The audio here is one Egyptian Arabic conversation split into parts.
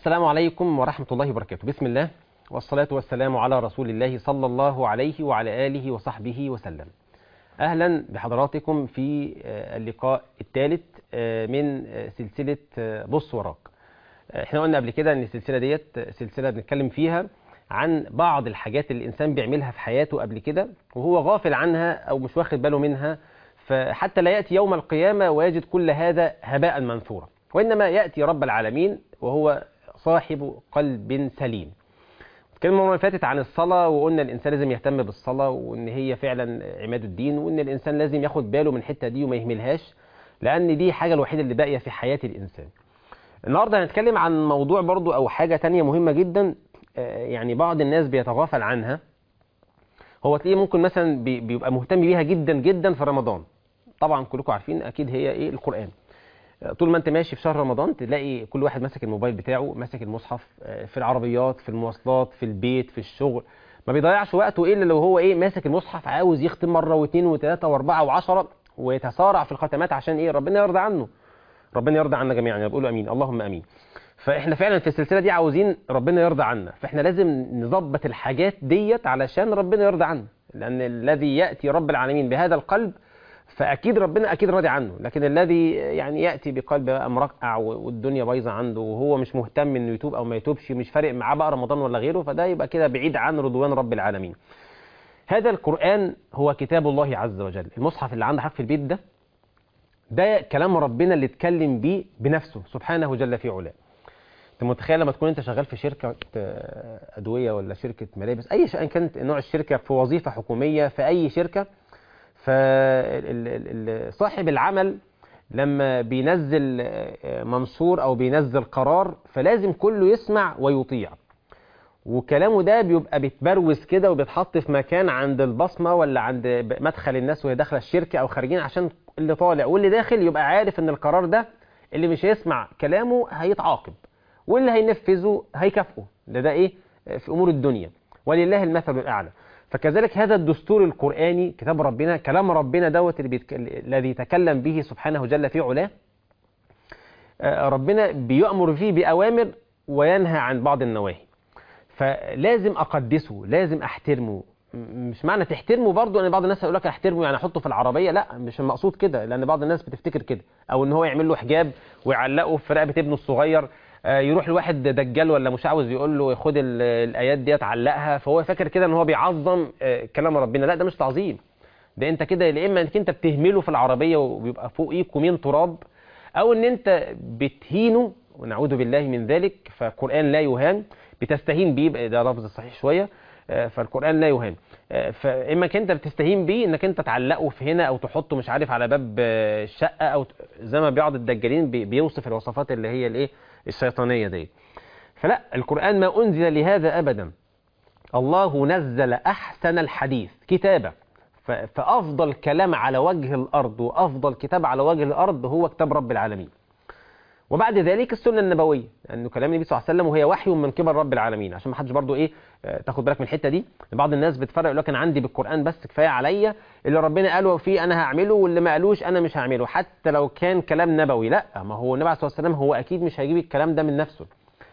السلام عليكم ورحمة الله وبركاته بسم الله والصلاة والسلام على رسول الله صلى الله عليه وعلى آله وصحبه وسلم أهلا بحضراتكم في اللقاء الثالث من سلسلة بص وراك احنا قلنا قبل كده ان السلسلة ديت سلسلة بنتكلم فيها عن بعض الحاجات اللي الإنسان بيعملها في حياته قبل كده وهو غافل عنها أو مش واخد باله منها فحتى لا يأتي يوم القيامة ويجد كل هذا هباء منثورا وإنما يأتي رب العالمين وهو صاحب قلب سليم اتكلمنا المره اللي فاتت عن الصلاه وقلنا الانسان لازم يهتم بالصلاه وان هي فعلا عماد الدين وان الانسان لازم ياخد باله من الحته دي وما يهملهاش لان دي الحاجه الوحيده اللي باقيه في حياه الانسان النهارده هنتكلم عن موضوع برضو او حاجه تانية مهمه جدا يعني بعض الناس بيتغافل عنها هو تلاقيه ممكن مثلا بيبقى مهتم بيها جدا جدا في رمضان طبعا كلكم عارفين اكيد هي ايه القران طول ما انت ماشي في شهر رمضان تلاقي كل واحد ماسك الموبايل بتاعه ماسك المصحف في العربيات في المواصلات في البيت في الشغل ما بيضيعش وقته الا لو هو ايه ماسك المصحف عاوز يختم مره واثنين وثلاثه واربعه وعشره ويتسارع في الختمات عشان ايه ربنا يرضى عنه ربنا يرضى عنا جميعا يعني بقولوا امين اللهم امين فاحنا فعلا في السلسله دي عاوزين ربنا يرضى عنا فاحنا لازم نظبط الحاجات ديت علشان ربنا يرضى عنا لان الذي ياتي رب العالمين بهذا القلب فاكيد ربنا اكيد راضي عنه لكن الذي يعني ياتي بقلب بقى مرقع والدنيا بايظه عنده وهو مش مهتم انه يتوب او ما يتوبش مش فارق معاه بقى رمضان ولا غيره فده يبقى كده بعيد عن رضوان رب العالمين هذا القران هو كتاب الله عز وجل المصحف اللي عند حضرتك في البيت ده ده كلام ربنا اللي اتكلم بيه بنفسه سبحانه جل في علاه انت متخيل لما تكون انت شغال في شركه ادويه ولا شركه ملابس اي شيء كانت نوع الشركه في وظيفه حكوميه في اي شركه فصاحب العمل لما بينزل منصور او بينزل قرار فلازم كله يسمع ويطيع وكلامه ده بيبقى بيتبروز كده وبيتحط في مكان عند البصمه ولا عند مدخل الناس وهي داخله الشركه او خارجين عشان اللي طالع واللي داخل يبقى عارف ان القرار ده اللي مش هيسمع كلامه هيتعاقب واللي هينفذه هيكافئه ده ده ايه في امور الدنيا ولله المثل الاعلى فكذلك هذا الدستور القرآني كتاب ربنا كلام ربنا دوت اللي بيتك... الذي تكلم به سبحانه جل في علاه ربنا بيأمر فيه بأوامر وينهى عن بعض النواهي فلازم أقدسه لازم أحترمه مش معنى تحترمه برضه ان بعض الناس يقول لك احترمه يعني احطه في العربيه لا مش المقصود كده لان بعض الناس بتفتكر كده او ان هو يعمل له حجاب ويعلقه في رقبه ابنه الصغير يروح لواحد دجال ولا مش عاوز يقول له خد الايات ديت علقها فهو فاكر كده ان هو بيعظم كلام ربنا لا ده مش تعظيم ده انت كده يا اما انك انت بتهمله في العربيه وبيبقى فوقيه كومين تراب او ان انت بتهينه ونعوذ بالله من ذلك فالقران لا يهان بتستهين بيه ده لفظ صحيح شويه فالقران لا يهان فاما انك انت بتستهين بيه انك انت تعلقه في هنا او تحطه مش عارف على باب الشقه او زي ما بعض الدجالين بيوصف الوصفات اللي هي الايه الشيطانية دي فلا القرآن ما أنزل لهذا أبدا الله نزل أحسن الحديث كتابة فأفضل كلام على وجه الأرض وأفضل كتاب على وجه الأرض هو كتاب رب العالمين وبعد ذلك السنة النبوية لأنه كلام النبي صلى الله عليه وسلم وهي وحي من قبل رب العالمين عشان ما حدش برضو إيه تاخد بالك من الحتة دي بعض الناس بتفرق يقول لك أنا عندي بالقرآن بس كفاية عليا اللي ربنا قاله فيه أنا هعمله واللي ما قالوش أنا مش هعمله حتى لو كان كلام نبوي لا ما هو النبي عليه الصلاة والسلام هو أكيد مش هيجيب الكلام ده من نفسه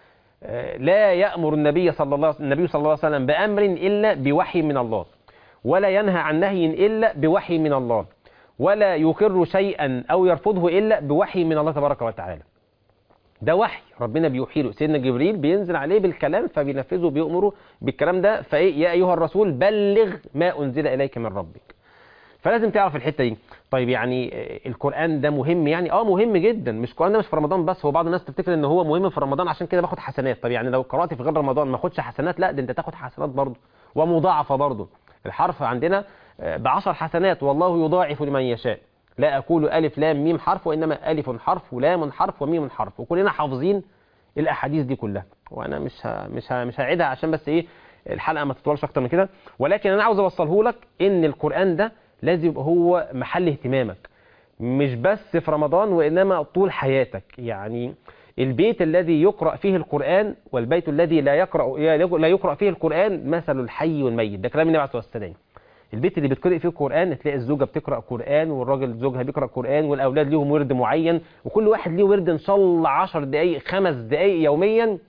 لا يأمر النبي صلى الله النبي صلى الله عليه وسلم بأمر إلا بوحي من الله ولا ينهى عن نهي إلا بوحي من الله ولا يقر شيئا أو يرفضه إلا بوحي من الله تبارك وتعالى ده وحي ربنا بيوحي له سيدنا جبريل بينزل عليه بالكلام فبينفذه بيأمره بالكلام ده فايه يا ايها الرسول بلغ ما انزل اليك من ربك فلازم تعرف الحته دي طيب يعني القران ده مهم يعني اه مهم جدا مش القران ده مش في رمضان بس هو بعض الناس تفتكر ان هو مهم في رمضان عشان كده باخد حسنات طب يعني لو قرات في غير رمضان ما اخدش حسنات لا ده انت تاخد حسنات برضه ومضاعفه برضه الحرف عندنا بعشر حسنات والله يضاعف لمن يشاء لا أقول ألف لام ميم حرف وإنما ألف حرف ولام حرف وميم حرف وكلنا حافظين الأحاديث دي كلها وأنا مش ها مش ها مش هعيدها عشان بس إيه الحلقة ما تطولش أكتر من كده ولكن أنا عاوز أوصله لك إن القرآن ده لازم يبقى هو محل اهتمامك مش بس في رمضان وإنما طول حياتك يعني البيت الذي يقرأ فيه القرآن والبيت الذي لا يقرأ لا يقرأ فيه القرآن مثل الحي والميت ده كلام النبي عليه الصلاة والسلام البيت اللي بتقرأ فيه القرآن تلاقي الزوجة بتقرأ قرآن والراجل زوجها بيقرأ قرآن والأولاد ليهم ورد معين وكل واحد ليه ورد إن شاء الله 10 دقايق خمس دقايق يوميا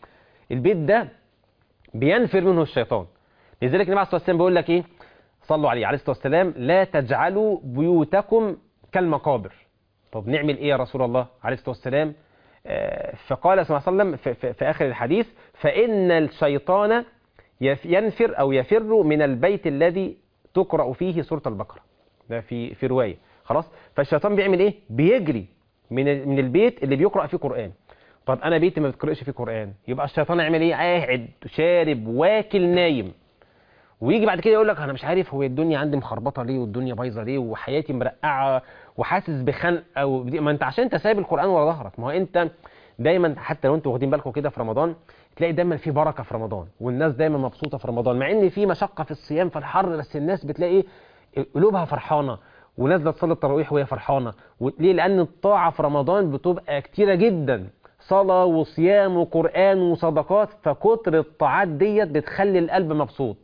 البيت ده بينفر منه الشيطان لذلك النبي عليه الصلاه والسلام بيقول لك ايه صلوا عليه عليه الصلاه والسلام لا تجعلوا بيوتكم كالمقابر طب نعمل ايه يا رسول الله عليه الصلاه والسلام آه، فقال صلى الله عليه وسلم في, في, في اخر الحديث فان الشيطان يف- ينفر او يفر من البيت الذي تقرا فيه سوره البقره ده في في روايه خلاص فالشيطان بيعمل ايه بيجري من ال- من البيت اللي بيقرا فيه قران طب انا بيتي ما بتقراش فيه قران يبقى الشيطان يعمل ايه قاعد شارب واكل نايم ويجي بعد كده يقول لك انا مش عارف هو الدنيا عندي مخربطه ليه والدنيا بايظه ليه وحياتي مرقعه وحاسس بخنقه ودي ما انت عشان انت سايب القران ورا ظهرك ما هو انت دايما حتى لو انتوا واخدين بالكم كده في رمضان تلاقي دايما في بركه في رمضان والناس دايما مبسوطه في رمضان مع ان في مشقه في الصيام في الحر بس الناس بتلاقي ايه قلوبها فرحانه ونازله تصلي التراويح وهي فرحانه ليه لان الطاعه في رمضان بتبقى كتيره جدا صلاه وصيام وقران وصدقات فكتر الطاعات ديت بتخلي القلب مبسوط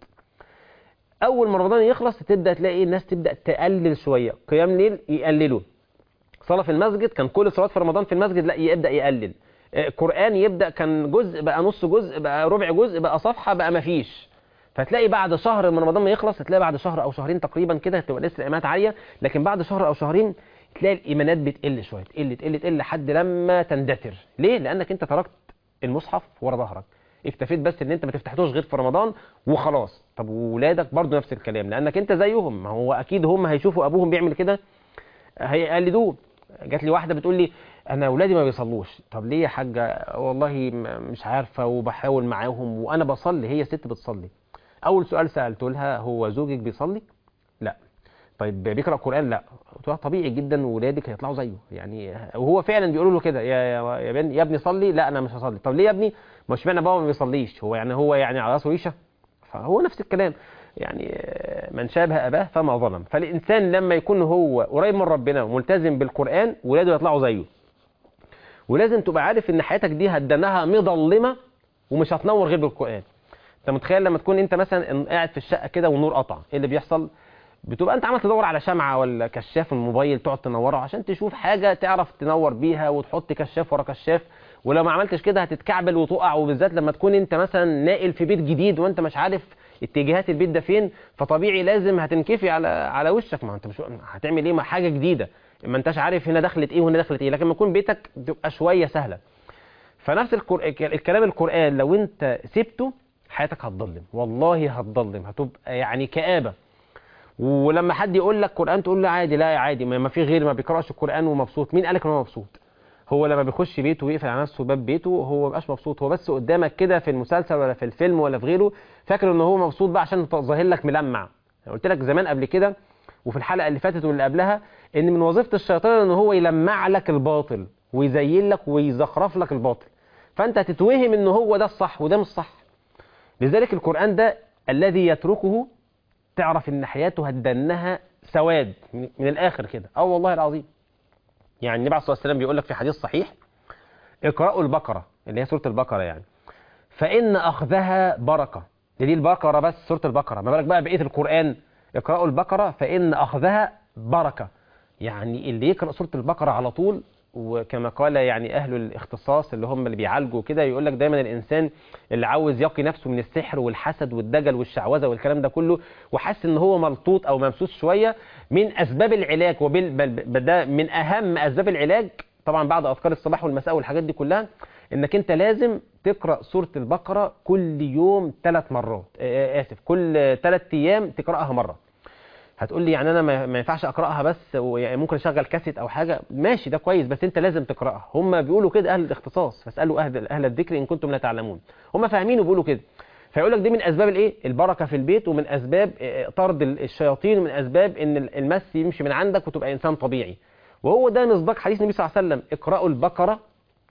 اول ما رمضان يخلص تبدا تلاقي الناس تبدا تقلل شويه قيام ليل يقللوا صلاه في المسجد كان كل صلاه في رمضان في المسجد لا يبدا يقلل آه، قران يبدا كان جزء بقى نص جزء بقى ربع جزء بقى صفحه بقى مفيش فتلاقي بعد شهر من رمضان ما يخلص تلاقي بعد شهر او شهرين تقريبا كده تبقى لسه الايمانات عاليه لكن بعد شهر او شهرين تلاقي الايمانات بتقل شويه تقل تقل تقل لحد لما تندثر ليه لانك انت تركت المصحف ورا ظهرك اكتفيت بس ان انت ما تفتحتوش غير في رمضان وخلاص طب وولادك برضو نفس الكلام لانك انت زيهم ما هو اكيد هم هيشوفوا ابوهم بيعمل كده هيقلدوه جات لي واحده بتقول لي انا اولادي ما بيصلوش طب ليه يا حاجه والله م- مش عارفه وبحاول معاهم وانا بصلي هي ست بتصلي اول سؤال سالته لها هو زوجك بيصلي لا طيب بيقرا قران لا قلت لها طبيعي جدا ولادك هيطلعوا زيه يعني وهو فعلا بيقولوا له كده يا يا يا, بن يا ابني صلي لا انا مش هصلي طب ليه يا ابني ما اشمعنى بابا ما بيصليش هو يعني هو يعني على راسه ريشه فهو نفس الكلام يعني آه، من شابه اباه فما ظلم فالانسان لما يكون هو قريب من ربنا وملتزم بالقران ولاده يطلعوا زيه ولازم تبقى عارف ان حياتك دي هتدنها مظلمه ومش هتنور غير بالقران انت متخيل لما تكون انت مثلا قاعد في الشقه كده والنور قطع ايه اللي بيحصل بتبقى انت عمال تدور على شمعه ولا كشاف الموبايل تقعد تنوره عشان تشوف حاجه تعرف تنور بيها وتحط كشاف ورا كشاف ولو ما عملتش كده هتتكعبل وتقع وبالذات لما تكون انت مثلا ناقل في بيت جديد وانت مش عارف اتجاهات البيت ده فين فطبيعي لازم هتنكفي على على وشك ما انت مش هتعمل ايه ما حاجه جديده ما انتش عارف هنا دخلت ايه وهنا دخلت ايه لكن لما يكون بيتك تبقى شويه سهله فنفس الكر... الكلام القران لو انت سبته حياتك هتضلم والله هتضلم هتبقى يعني كآبة ولما حد يقول لك قرآن تقول له عادي لا عادي ما ما في غير ما بيقرأش القرآن ومبسوط مين قالك ان هو مبسوط هو لما بيخش بيته ويقفل على نفسه باب بيته هو مبقاش مبسوط هو بس قدامك كده في المسلسل ولا في الفيلم ولا في غيره فاكر ان هو مبسوط بقى عشان ظاهر لك ملمع قلت لك زمان قبل كده وفي الحلقه اللي فاتت واللي قبلها ان من وظيفه الشيطان ان هو يلمع لك الباطل ويزين لك ويزخرف لك الباطل فانت هتتوهم ان هو ده الصح وده مش صح لذلك القرآن ده الذي يتركه تعرف ان حياته هتدنها سواد من من الاخر كده اه والله العظيم يعني النبي عليه الصلاه والسلام بيقول لك في حديث صحيح اقرأوا البقرة اللي هي سورة البقرة يعني فإن أخذها بركة دي, دي البقرة بس سورة البقرة ما بالك بقى بقية القرآن اقرأوا البقرة فإن أخذها بركة يعني اللي يقرأ سورة البقرة على طول وكما قال يعني أهل الاختصاص اللي هم اللي بيعالجوا كده يقول لك دايما الإنسان اللي عاوز يقي نفسه من السحر والحسد والدجل والشعوذة والكلام ده كله وحاسس إن هو ملطوط أو ممسوس شوية من أسباب العلاج وبال بل بل ده من أهم أسباب العلاج طبعا بعد أذكار الصباح والمساء والحاجات دي كلها إنك أنت لازم تقرأ سورة البقرة كل يوم ثلاث مرات آه، آسف كل ثلاث أيام تقرأها مرة هتقول لي يعني انا ما ما ينفعش اقراها بس ويعني ممكن اشغل كاسيت او حاجه ماشي ده كويس بس انت لازم تقراها هم بيقولوا كده اهل الاختصاص فاسالوا اهل اهل الذكر ان كنتم لا تعلمون هم فاهمين وبيقولوا كده فيقول لك دي من اسباب الايه البركه في البيت ومن اسباب آه، طرد ال- الشياطين ومن اسباب ان ال- المس يمشي من عندك وتبقى انسان طبيعي وهو ده مصداق حديث النبي صلى الله عليه وسلم اقرأوا البقره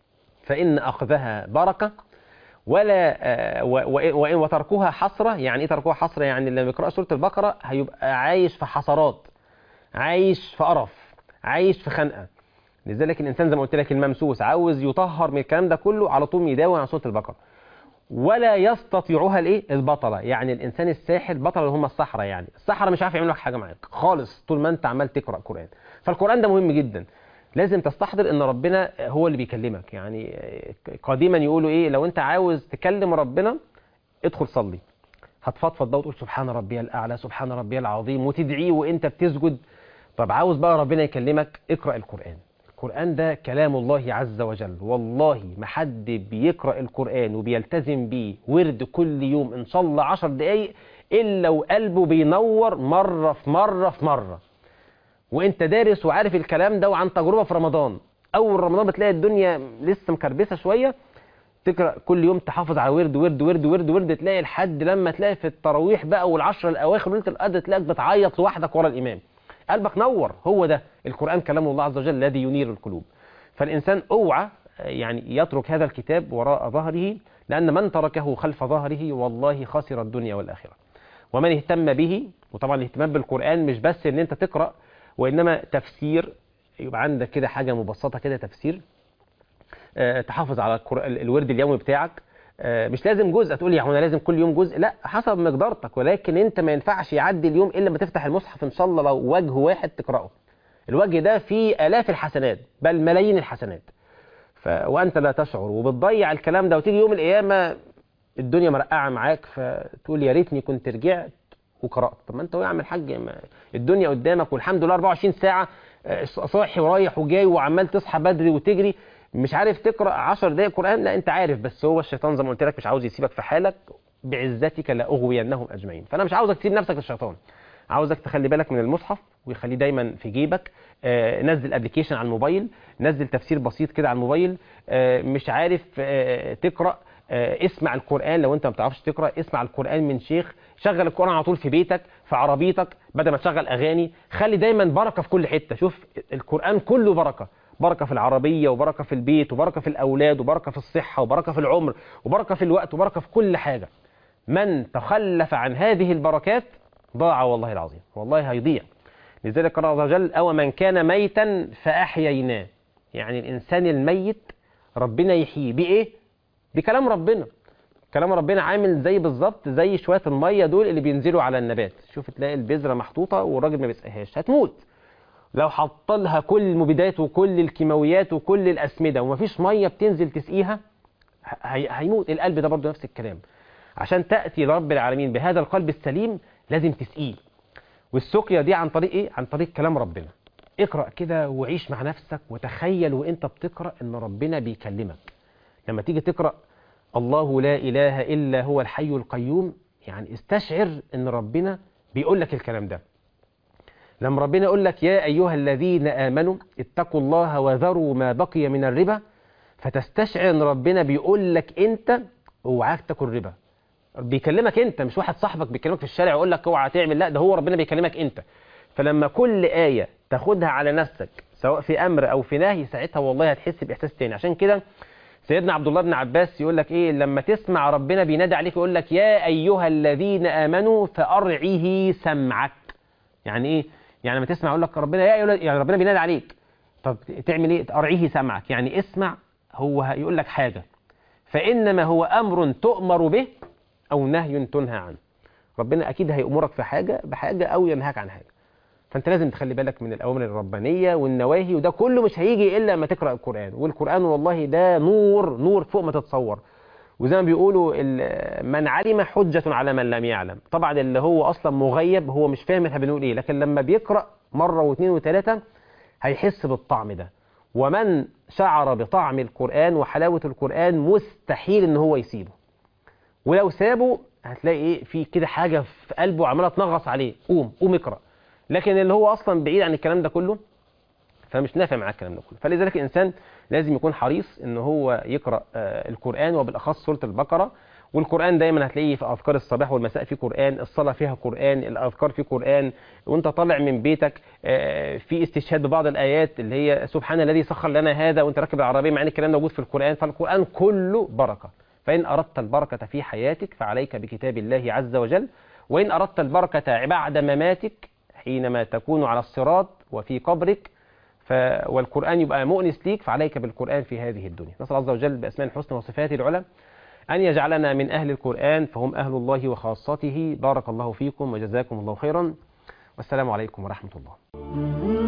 فان اخذها بركه ولا آه، و- و- وإن وتركوها حسرة يعني ايه تركوها حسرة يعني لما يقرأ سورة البقرة هيبقى عايش في حسرات عايش في قرف عايش في خنقة لذلك الإنسان زي ما قلت لك الممسوس عاوز يطهر من الكلام ده كله على طول يداوي عن سورة البقرة ولا يستطيعها الايه البطلة يعني الإنسان الساحر بطل اللي هم السحرة يعني السحرة مش عارف يعملوا لك حاجة معاك خالص طول ما أنت عمال تقرأ قرآن فالقرآن ده مهم جدا لازم تستحضر ان ربنا هو اللي بيكلمك يعني قديما يقولوا ايه لو انت عاوز تكلم ربنا ادخل صلي هتفضفض بقى وتقول سبحان ربي الاعلى سبحان ربي العظيم وتدعيه وانت بتسجد طب عاوز بقى ربنا يكلمك اقرا القران القران ده كلام الله عز وجل والله ما حد بيقرا القران وبيلتزم بيه ورد كل يوم ان شاء الله 10 دقائق الا وقلبه بينور مره في مره في مره وانت دارس وعارف الكلام ده وعن تجربه في رمضان اول رمضان بتلاقي الدنيا لسه مكربسه شويه تقرا كل يوم تحافظ على ورد ورد ورد ورد ورد تلاقي لحد لما تلاقي في التراويح بقى والعشر الاواخر وليله القدر تلاقيك بتعيط لوحدك ورا الامام قلبك نور هو ده القران كلام الله عز وجل الذي ينير القلوب فالانسان اوعى يعني يترك هذا الكتاب وراء ظهره لان من تركه خلف ظهره والله خسر الدنيا والاخره ومن اهتم به وطبعا الاهتمام بالقران مش بس ان انت تقرا وانما تفسير يبقى عندك كده حاجه مبسطه كده تفسير أه تحافظ على الورد اليومي بتاعك أه مش لازم جزء تقول لي انا لازم كل يوم جزء لا حسب مقدارتك ولكن انت ما ينفعش يعدي اليوم الا ما تفتح المصحف ان شاء الله لو وجه واحد تقراه الوجه ده فيه الاف الحسنات بل ملايين الحسنات ف... وانت لا تشعر وبتضيع الكلام ده وتيجي يوم القيامه الدنيا مرقعه معاك فتقول يا ريتني كنت رجعت وقرات طب ما انت يا عم الحاج الدنيا قدامك والحمد لله 24 ساعه صاحي ورايح وجاي وعمال تصحى بدري وتجري مش عارف تقرا 10 دقائق قران لا انت عارف بس هو الشيطان زي ما قلت لك مش عاوز يسيبك في حالك بعزتك لاغوينهم اجمعين فانا مش عاوزك تسيب نفسك للشيطان عاوزك تخلي بالك من المصحف ويخليه دايما في جيبك آه نزل ابلكيشن على الموبايل نزل تفسير بسيط كده على الموبايل آه مش عارف آه تقرا اسمع القرآن لو انت ما بتعرفش تقرا اسمع القرآن من شيخ شغل القرآن على طول في بيتك في عربيتك بدل ما تشغل اغاني خلي دايما بركه في كل حته شوف القرآن كله بركه بركه في العربيه وبركه في البيت وبركه في الاولاد وبركه في الصحه وبركه في العمر وبركه في الوقت وبركه في كل حاجه من تخلف عن هذه البركات ضاع والله العظيم والله هيضيع لذلك قال الله عز وجل او من كان ميتا فاحييناه يعني الانسان الميت ربنا يحييه بايه بكلام ربنا كلام ربنا عامل زي بالظبط زي شويه الميه دول اللي بينزلوا على النبات شوف تلاقي البذره محطوطه والراجل ما بيسقيهاش هتموت لو حط لها كل المبيدات وكل الكيماويات وكل الاسمده ومفيش ميه بتنزل تسقيها هي... هيموت القلب ده برضه نفس الكلام عشان تاتي لرب العالمين بهذا القلب السليم لازم تسقيه والسقيا دي عن طريق ايه عن طريق كلام ربنا اقرا كده وعيش مع نفسك وتخيل وانت بتقرا ان ربنا بيكلمك لما تيجي تقرا الله لا اله الا هو الحي القيوم يعني استشعر ان ربنا بيقول لك الكلام ده لما ربنا يقول لك يا ايها الذين امنوا اتقوا الله وذروا ما بقي من الربا فتستشعر ان ربنا بيقول لك انت اوعاك تاكل ربا بيكلمك انت مش واحد صاحبك بيكلمك في الشارع يقول لك اوعى تعمل لا ده هو ربنا بيكلمك انت فلما كل آية تاخدها على نفسك سواء في أمر أو في نهي ساعتها والله هتحس بإحساس تاني عشان كده سيدنا عبد الله بن عباس يقول لك إيه لما تسمع ربنا بينادي عليك يقول لك يا أيها الذين آمنوا فأرعه سمعك يعني إيه يعني لما تسمع يقول لك ربنا يا أيها يعني ربنا بينادي عليك طب تعمل إيه أرعه سمعك يعني اسمع هو هيقول لك حاجة فإنما هو أمر تؤمر به أو نهي تنهى عنه ربنا أكيد هيأمرك في حاجة بحاجة أو ينهاك عن حاجة فانت لازم تخلي بالك من الاوامر الربانيه والنواهي وده كله مش هيجي الا لما تقرا القران والقران والله ده نور نور فوق ما تتصور وزي ما بيقولوا من علم حجه على من لم يعلم طبعا اللي هو اصلا مغيب هو مش فاهم احنا بنقول ايه لكن لما بيقرا مره واثنين وثلاثه هيحس بالطعم ده ومن شعر بطعم القران وحلاوه القران مستحيل ان هو يسيبه ولو سابه هتلاقي ايه في كده حاجه في قلبه عماله تنغص عليه قوم قوم اقرا لكن اللي هو اصلا بعيد عن الكلام ده كله فمش نافع معاه الكلام ده كله فلذلك الانسان لازم يكون حريص ان هو يقرا آه القران وبالاخص سوره البقره والقران دايما هتلاقيه في اذكار الصباح والمساء في قران الصلاه فيها قران الاذكار في قران وانت طالع من بيتك آه في استشهاد ببعض الايات اللي هي سبحان الذي سخر لنا هذا وانت راكب العربيه مع ان الكلام ده موجود في القران فالقران كله بركه فان اردت البركه في حياتك فعليك بكتاب الله عز وجل وان اردت البركه بعد مماتك حينما تكون على الصراط وفي قبرك ف... والقرآن يبقى مؤنس ليك فعليك بالقرآن في هذه الدنيا نسأل الله عز وجل بأسماء الحسنى وصفاته العلى أن يجعلنا من أهل القرآن فهم أهل الله وخاصته بارك الله فيكم وجزاكم الله خيرا والسلام عليكم ورحمة الله